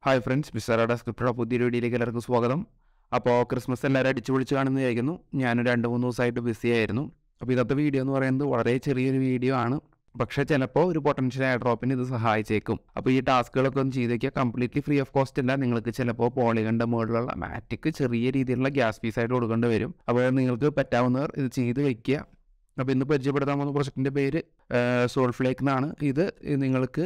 hi friends മിസ്റ്ററുടെ സ്ക്രിപ്റ്റയുടെ പുതിയൊരു വീഡിയോയിലേക്ക് എല്ലാവർക്കും സ്വാഗതം അപ്പോൾ ക്രിസ്മസ് എല്ലാവരും അടിച്ചു പൊളിച്ച് കാണുന്നതായിരിക്കുന്നു ഞാൻ രണ്ട് മൂന്ന് ദിവസമായിട്ട് ബിസി ആയിരുന്നു അപ്പോൾ ഇന്നത്തെ വീഡിയോ എന്ന് പറയുന്നത് വളരെ ചെറിയൊരു വീഡിയോ ആണ് പക്ഷേ ചിലപ്പോൾ ഒരു പൊട്ടൻഷ്യൽ എയർ ഡ്രോപ്പിന് ഇത് സഹായിച്ചേക്കും അപ്പോൾ ഈ ടാസ്കുകളൊക്കെ ഒന്ന് ചെയ്ത് വയ്ക്കുക കംപ്ലീറ്റ്ലി ഫ്രീ ഓഫ് കോസ്റ്റ് അല്ല നിങ്ങൾക്ക് ചിലപ്പോൾ പോളികണ്ട മുകളിലുള്ള മാറ്റിക്ക് ചെറിയ രീതിയിലുള്ള ഗ്യാസ് ഫീസായിട്ട് കൊടുക്കേണ്ടി വരും അപ്പോൾ നിങ്ങൾക്ക് പറ്റാവുന്നവർ ഇത് ചെയ്ത് വയ്ക്കുക അപ്പോൾ ഇന്ന് പരിചയപ്പെടുത്താൻ പോകുന്ന പ്രൊജക്റ്റിൻ്റെ പേര് സോൾഫ്ലേക്ക് എന്നാണ് ഇത് നിങ്ങൾക്ക്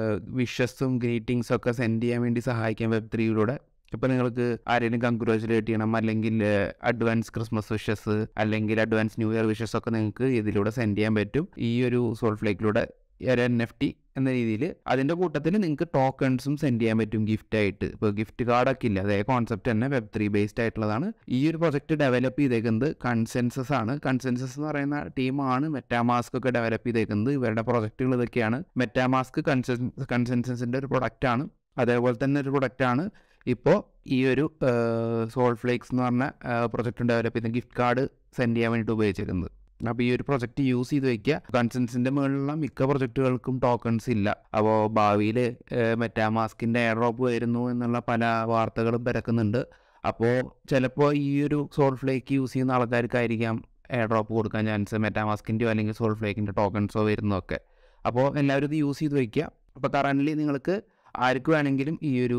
വിഷസും ഗ്രീറ്റിങ്സും ഒക്കെ സെൻഡ് ചെയ്യാൻ വേണ്ടി സഹായിക്കാം വെബ് ത്രീയിലൂടെ ഇപ്പോൾ നിങ്ങൾക്ക് ആരെങ്കിലും കൺഗ്രാജുലേറ്റ് ചെയ്യണം അല്ലെങ്കിൽ അഡ്വാൻസ് ക്രിസ്മസ് വിഷസ് അല്ലെങ്കിൽ അഡ്വാൻസ് ന്യൂ ഇയർ വിഷസ് ഒക്കെ നിങ്ങൾക്ക് ഇതിലൂടെ സെൻഡ് ചെയ്യാൻ പറ്റും ഈ ഒരു സോൾഫ്ലേക്കിലൂടെ ഒരു എൻ എഫ് ടി എന്ന രീതിയിൽ അതിൻ്റെ കൂട്ടത്തിൽ നിങ്ങൾക്ക് ടോക്കൺസും സെൻഡ് ചെയ്യാൻ പറ്റും ഗിഫ്റ്റ് ആയിട്ട് ഇപ്പോൾ ഗിഫ്റ്റ് കാർഡൊക്കെ ഇല്ല അതേ കോൺസെപ്റ്റ് തന്നെ വെബ് ത്രീ ബേസ്ഡ് ആയിട്ടുള്ളതാണ് ഈ ഒരു പ്രൊജക്റ്റ് ഡെവലപ്പ് ചെയ്തേക്കുന്നത് കൺസെൻസസ് ആണ് കൺസെൻസസ് എന്ന് പറയുന്ന ടീമാണ് മെറ്റാമാസ്ക് ഒക്കെ ഡെവലപ്പ് ചെയ്തേക്കുന്നത് ഇവരുടെ പ്രൊജക്റ്റുകൾ ഇതൊക്കെയാണ് മെറ്റാമാസ്ക് കൺസെൻ കൺസെൻസസിൻ്റെ ഒരു പ്രൊഡക്റ്റാണ് അതേപോലെ തന്നെ ഒരു പ്രൊഡക്റ്റാണ് ഇപ്പോൾ ഈ ഒരു സോൾ ഫ്ലേക്സ് എന്ന് പറഞ്ഞ പ്രൊജക്റ്റ് ഡെവലപ്പ് ചെയ്ത ഗിഫ്റ്റ് കാർഡ് സെൻഡ് ചെയ്യാൻ വേണ്ടിയിട്ട് ഉപയോഗിച്ചിരിക്കുന്നത് അപ്പോൾ ഈ ഒരു പ്രൊജക്റ്റ് യൂസ് ചെയ്ത് വയ്ക്കുക കൺസെൻസിൻ്റെ മുകളിലുള്ള മിക്ക പ്രൊജക്റ്റുകൾക്കും ടോക്കൺസ് ഇല്ല അപ്പോൾ ഭാവിയിൽ മെറ്റാമാസ്കിൻ്റെ എയർ ഡ്രോപ്പ് വരുന്നു എന്നുള്ള പല വാർത്തകളും പരക്കുന്നുണ്ട് അപ്പോൾ ചിലപ്പോൾ ഈ ഒരു സോൾ ഫ്ലേക്ക് യൂസ് ചെയ്യുന്ന ആൾക്കാർക്കായിരിക്കാം എയർ ഡ്രോപ്പ് കൊടുക്കാൻ ചാൻസ് മെറ്റാമാസ്കിൻ്റെയോ അല്ലെങ്കിൽ സോൾ ഫ്ലേക്കിൻ്റെ ടോക്കൺസോ വരുന്നതൊക്കെ അപ്പോൾ എല്ലാവരും ഇത് യൂസ് ചെയ്ത് വയ്ക്കുക അപ്പോൾ കറൻ്റ്ലി നിങ്ങൾക്ക് ആർക്ക് വേണമെങ്കിലും ഈ ഒരു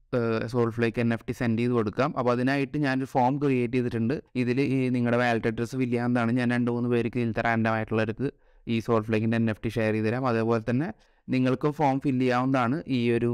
Soul Flake N F T send ചെയ്ത് കൊടുക്കാം അപ്പോൾ അതിനായിട്ട് ഞാനൊരു ഫോം ക്രിയേറ്റ് ചെയ്തിട്ടുണ്ട് ഇതിൽ ഈ നിങ്ങളുടെ വാലറ്റ് അഡ്രസ്സ് ഫില്ല് ചെയ്യാവുന്നതാണ് ഞാൻ രണ്ട് മൂന്ന് പേർക്ക് ഇതിലത്തെ റാൻഡമായിട്ടുള്ളവർക്ക് ഈ സോൾ ഫ്ലേക്കിൻ്റെ എൻ എഫ് ടി ഷെയർ ചെയ്ത് തരാം അതേപോലെ തന്നെ നിങ്ങൾക്ക് ഫോം ഫില്ല് ചെയ്യാവുന്നതാണ് ഈ ഒരു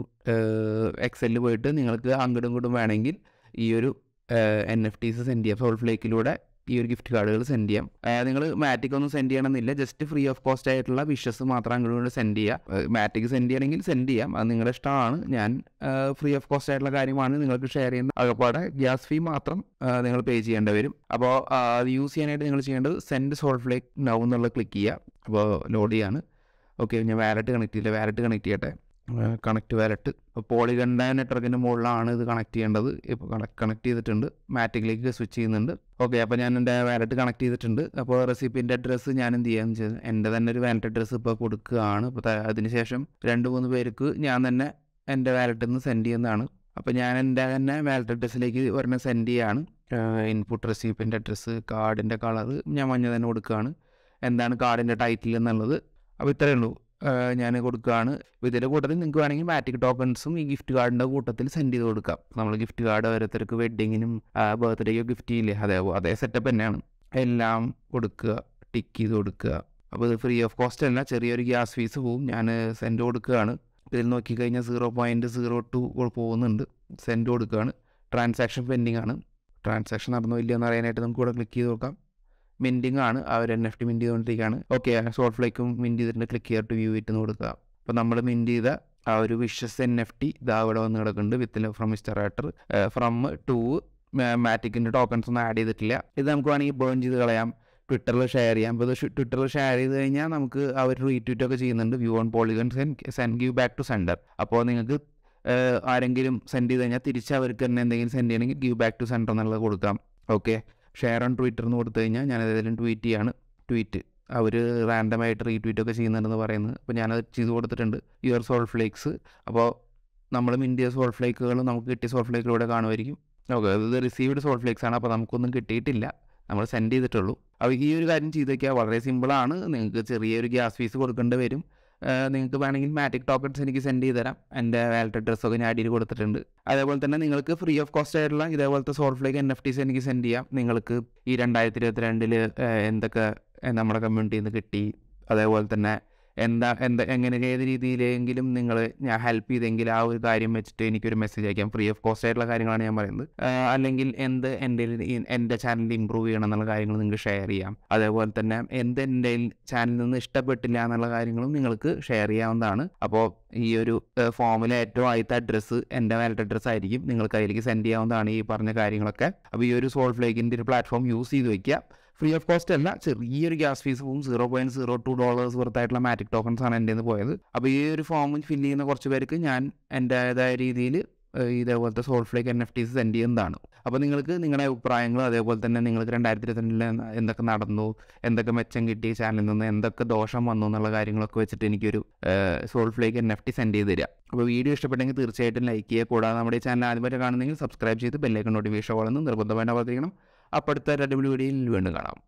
എക്സലിൽ പോയിട്ട് നിങ്ങൾക്ക് അങ്ങോട്ടും ഇങ്ങോട്ടും വേണമെങ്കിൽ ഈ ഒരു എൻ എഫ് ടീസ് സെൻഡ് ചെയ്യാം സോൾ ഫ്ലേക്കിലൂടെ ഈ ഒരു ഗിഫ്റ്റ് കാർഡുകൾ സെൻഡ് ചെയ്യാം നിങ്ങൾ മാറ്റിക് ഒന്നും സെൻഡ് ചെയ്യണമെന്നില്ല ജസ്റ്റ് ഫ്രീ ഓഫ് കോസ്റ്റ് ആയിട്ടുള്ള വിഷസ് മാത്രം അങ്ങോട്ട് സെൻഡ് ചെയ്യുക മാറ്റിക് സെൻഡ് ചെയ്യണമെങ്കിൽ സെൻഡ് ചെയ്യാം അത് നിങ്ങളുടെ ഇഷ്ടമാണ് ഞാൻ ഫ്രീ ഓഫ് കോസ്റ്റ് ആയിട്ടുള്ള കാര്യമാണ് നിങ്ങൾക്ക് ഷെയർ ചെയ്യുന്ന അകപ്പാടെ ഗ്യാസ് ഫീ മാത്രം നിങ്ങൾ പേ ചെയ്യേണ്ടി വരും അപ്പോൾ അത് യൂസ് ചെയ്യാനായിട്ട് നിങ്ങൾ ചെയ്യേണ്ടത് സെൻഡ് സോൾ ഫ്ലേക്ക് നൗ എന്നുള്ള ക്ലിക്ക് ചെയ്യുക അപ്പോൾ ലോഡ് ചെയ്യാണ് ഓക്കെ ഞാൻ വാലറ്റ് കണക്ട് ചെയ്യില്ല വാലറ്റ് കണക്ട് ചെയ്യട്ടെ കണക്ട് വാലറ്റ് പോളിഗണ്ട നെറ്റ്വർക്കിൻ്റെ മുകളിലാണ് ഇത് കണക്ട് ചെയ്യേണ്ടത് ഇപ്പോൾ കണക്ട് ചെയ്തിട്ടുണ്ട് മാറ്റിക്കിലേക്ക് സ്വിച്ച് ചെയ്യുന്നുണ്ട് ഓക്കെ അപ്പോൾ ഞാൻ എൻ്റെ വാലറ്റ് കണക്ട് ചെയ്തിട്ടുണ്ട് അപ്പോൾ റെസിപ്പിൻ്റെ അഡ്രസ്സ് ഞാൻ എന്ത് ചെയ്യാന്ന് വെച്ചാൽ എൻ്റെ തന്നെ ഒരു വാലറ്റ് അഡ്രസ്സ് ഇപ്പോൾ കൊടുക്കുകയാണ് അപ്പോൾ അതിനുശേഷം രണ്ട് മൂന്ന് പേർക്ക് ഞാൻ തന്നെ എൻ്റെ വാലറ്റിൽ നിന്ന് സെൻഡ് ചെയ്യുന്നതാണ് അപ്പോൾ ഞാൻ എൻ്റെ തന്നെ വാലറ്റ് അഡ്രസ്സിലേക്ക് ഒരെണ്ണം സെൻഡ് ചെയ്യാണ് ഇൻപുട്ട് റെസിപ്പിൻ്റെ അഡ്രസ്സ് കാർഡിൻ്റെ കളർ ഞാൻ മഞ്ഞ തന്നെ കൊടുക്കുകയാണ് എന്താണ് കാർഡിൻ്റെ ടൈറ്റിൽ എന്നുള്ളത് അപ്പോൾ ഇത്രയേ ഉള്ളൂ ഞാൻ കൊടുക്കുകയാണ് ഇതിൻ്റെ കൂട്ടത്തിൽ നിങ്ങൾക്ക് വേണമെങ്കിൽ മാറ്റിക് ടോക്കൺസും ഈ ഗിഫ്റ്റ് കാർഡിൻ്റെ കൂട്ടത്തിൽ സെൻഡ് ചെയ്ത് കൊടുക്കാം നമ്മൾ ഗിഫ്റ്റ് കാർഡ് ഓരോരുത്തർക്ക് വെഡ്ഡിങ്ങിനും ബർത്ത്ഡേക്കോ ഗിഫ്റ്റ് ചെയ്യില്ലേ അതേ അതേ സെറ്റപ്പ് തന്നെയാണ് എല്ലാം കൊടുക്കുക ടിക്ക് ചെയ്ത് കൊടുക്കുക അപ്പോൾ ഇത് ഫ്രീ ഓഫ് കോസ്റ്റ് അല്ല ചെറിയൊരു ഗ്യാസ് ഫീസ് പോവും ഞാൻ സെൻഡ് കൊടുക്കുകയാണ് ഇതിൽ നോക്കിക്കഴിഞ്ഞാൽ സീറോ പോയിൻറ്റ് സീറോ ടു പോകുന്നുണ്ട് സെൻഡ് കൊടുക്കുകയാണ് ട്രാൻസാക്ഷൻ പെൻഡിങ് ആണ് ട്രാൻസാക്ഷൻ നടന്നോ ഇല്ലയോ എന്ന് അറിയാനായിട്ട് നമുക്ക് ഇവിടെ ക്ലിക്ക് ചെയ്ത് നോക്കാം മിൻറ്റിംഗ് ആണ് അവർ എൻ എഫ് ടി മിൻറ്റ് ചെയ്തുകൊണ്ടിരിക്കുകയാണ് ഓക്കെ സോൾട്ട് ഫ്ലേക്കും മിൻറ്റ് ചെയ്തിട്ട് ക്ലിക്ക് ചെയ്തിട്ട് വ്യൂ ഇട്ട് കൊടുക്കുക അപ്പോൾ നമ്മൾ മിൻറ്റ് ചെയ്ത ആ ഒരു വിഷസ് എൻ എഫ് ടി ഇതാ ഇവിടെ വന്ന് കിടക്കുന്നുണ്ട് with from mister writer from to മാറ്റിക്കിൻ്റെ ടോക്കൺസ് ഒന്നും ആഡ് ചെയ്തിട്ടില്ല ഇത് നമുക്ക് വേണമെങ്കിൽ ബേൺ ചെയ്ത് കളയാം ട്വിറ്ററിൽ ഷെയർ ചെയ്യാം അപ്പോൾ ഇത് ട്വിറ്ററിൽ ഷെയർ ചെയ്ത് കഴിഞ്ഞാൽ നമുക്ക് അവർ റീട്വീറ്റ് ഒക്കെ ചെയ്യുന്നുണ്ട് view on Polygon send send give back to sender അപ്പോൾ നിങ്ങൾക്ക് ആരെങ്കിലും സെൻഡ് ചെയ്ത് കഴിഞ്ഞാൽ തിരിച്ച് അവർക്ക് തന്നെ എന്തെങ്കിലും സെൻഡ് ചെയ്യണമെങ്കിൽ ഗീവ് ബാക്ക് ടു സെൻഡർ എന്നുള്ളത് കൊടുക്കാം ഓക്കെ ഷെയർ ഓൺ ട്വിറ്റർ എന്ന് കൊടുത്തു കഴിഞ്ഞാൽ ഞാൻ ഏതെങ്കിലും ട്വീറ്റ് ചെയ്യാണ് ട്വീറ്റ് അവർ റാൻഡമായിട്ട് റീട്വീറ്റ് ഒക്കെ ചെയ്യുന്നുണ്ടെന്ന് പറയുന്നത് അപ്പോൾ ഞാനത് ചെയ്ത് കൊടുത്തിട്ടുണ്ട് യുവർ സോൾ ഫ്ലേക്സ് അപ്പോൾ നമ്മൾ മിൻറ്റിയ സോൾ ഫ്ലേക്കുകൾ നമുക്ക് കിട്ടിയ സോൾ ഫ്ലേക്കിലൂടെ കാണുമായിരിക്കും ഓക്കെ ഇത് റിസീവ്ഡ് സോൾ ഫ്ലേക്സ് ആണ് അപ്പോൾ നമുക്കൊന്നും കിട്ടിയിട്ടില്ല നമ്മൾ സെൻഡ് ചെയ്തിട്ടുള്ളൂ അപ്പോൾ ഈ ഒരു കാര്യം ചെയ്ത് വയ്ക്കുക വളരെ സിമ്പിളാണ് നിങ്ങൾക്ക് ചെറിയൊരു ഗ്യാസ് ഫീസ് കൊടുക്കേണ്ടി വരും നിങ്ങൾക്ക് വേണമെങ്കിൽ മാറ്റിക് ടോക്കൺസ് എനിക്ക് സെൻഡ് ചെയ്ത് തരാം എൻ്റെ വാലറ്റ് അഡ്രസ്സൊക്കെ ഞാൻ അടിയിൽ കൊടുത്തിട്ടുണ്ട് അതേപോലെ തന്നെ നിങ്ങൾക്ക് ഫ്രീ ഓഫ് കോസ്റ്റ് ആയിട്ടുള്ള ഇതേപോലത്തെ സോൾഫ്ലേക്ക് എൻ എഫ് ടീസ് എനിക്ക് സെൻഡ് ചെയ്യാം നിങ്ങൾക്ക് ഈ രണ്ടായിരത്തി ഇരുപത്തിരണ്ടിൽ എന്തൊക്കെ നമ്മുടെ കമ്മ്യൂണിറ്റിയിൽ നിന്ന് കിട്ടി അതേപോലെ തന്നെ എന്താ എന്താ എങ്ങനെ ഏത് രീതിയിലെങ്കിലും നിങ്ങൾ ഞാൻ ഹെൽപ്പ് ചെയ്തെങ്കിൽ ആ ഒരു കാര്യം വെച്ചിട്ട് എനിക്കൊരു മെസ്സേജ് അയക്കാം ഫ്രീ ഓഫ് കോസ്റ്റ് ആയിട്ടുള്ള കാര്യങ്ങളാണ് ഞാൻ പറയുന്നത് അല്ലെങ്കിൽ എന്ത് എൻ്റെ എൻ്റെ ചാനൽ ഇമ്പ്രൂവ് ചെയ്യണം എന്നുള്ള കാര്യങ്ങൾ നിങ്ങൾക്ക് ഷെയർ ചെയ്യാം അതേപോലെ തന്നെ എന്ത് എൻ്റെ ചാനലിൽ നിന്ന് ഇഷ്ടപ്പെട്ടില്ല എന്നുള്ള കാര്യങ്ങളും നിങ്ങൾക്ക് ഷെയർ ചെയ്യാവുന്നതാണ് അപ്പോൾ ഈ ഒരു ഫോമിലെ ഏറ്റവും ആദ്യത്തെ അഡ്രസ്സ് എൻ്റെ വാലറ്റ് അഡ്രസ്സ് ആയിരിക്കും നിങ്ങൾക്ക് അതിലേക്ക് സെൻഡ് ചെയ്യാവുന്നതാണ് ഈ പറഞ്ഞ കാര്യങ്ങളൊക്കെ അപ്പോൾ ഈ ഒരു സോൾ ഫ്ലേക്കിൻ്റെ ഒരു പ്ലാറ്റ്ഫോം യൂസ് ചെയ്ത് വയ്ക്കുക ഫ്രീ ഓഫ് കോസ്റ്റ് അല്ല ചെറിയൊരു ഗ്യാസ് ഫീസ് പോവും zero point zero two dollars വർത്തായിട്ടുള്ള മാറ്റിക് ടോക്കൺസ് ആണ് എൻ്റെ നിന്ന് പോയത് അപ്പോൾ ഈ ഒരു ഫോം ഫില്ല് ചെയ്യുന്ന കുറച്ച് പേർക്ക് ഞാൻ എൻ്റേതായ രീതിയിൽ ഇതേപോലത്തെ Soul Flake N F Ts send ചെയ്യുന്നതാണ് അപ്പോൾ നിങ്ങൾക്ക് നിങ്ങളുടെ അഭിപ്രായങ്ങളും അതേപോലെ തന്നെ നിങ്ങൾക്ക് രണ്ടായിരത്തി ഇരുപത്തിരണ്ടിൽ എന്തൊക്കെ നടന്നു എന്തൊക്കെ മെച്ചം കിട്ടി ചാനലിൽ നിന്ന് എന്തൊക്കെ ദോഷം വന്നു എന്നുള്ള കാര്യങ്ങളൊക്കെ വെച്ചിട്ട് എനിക്കൊരു Soul Flake N F T send ചെയ്ത് തരിക അപ്പോൾ വീഡിയോ ഇഷ്ടപ്പെട്ടെങ്കിൽ തീർച്ചയായിട്ടും ലൈക്ക് ചെയ്യുക കൂടാതെ നമ്മുടെ ഈ ചാനൽ ആദ്യമായിട്ട് കാണുന്നെങ്കിൽ സബ്സ്ക്രൈബ് ചെയ്ത് ബെല്ലൈക്കൺ നോട്ടിഫിക്കേഷൻ ഓളെന്ന് നിർബന്ധമായിട്ട് അവതരിക്കണം അപ്പോൾ അടുത്ത രണ്ട് വീഡിയോയിൽ വീണ്ടും കാണാം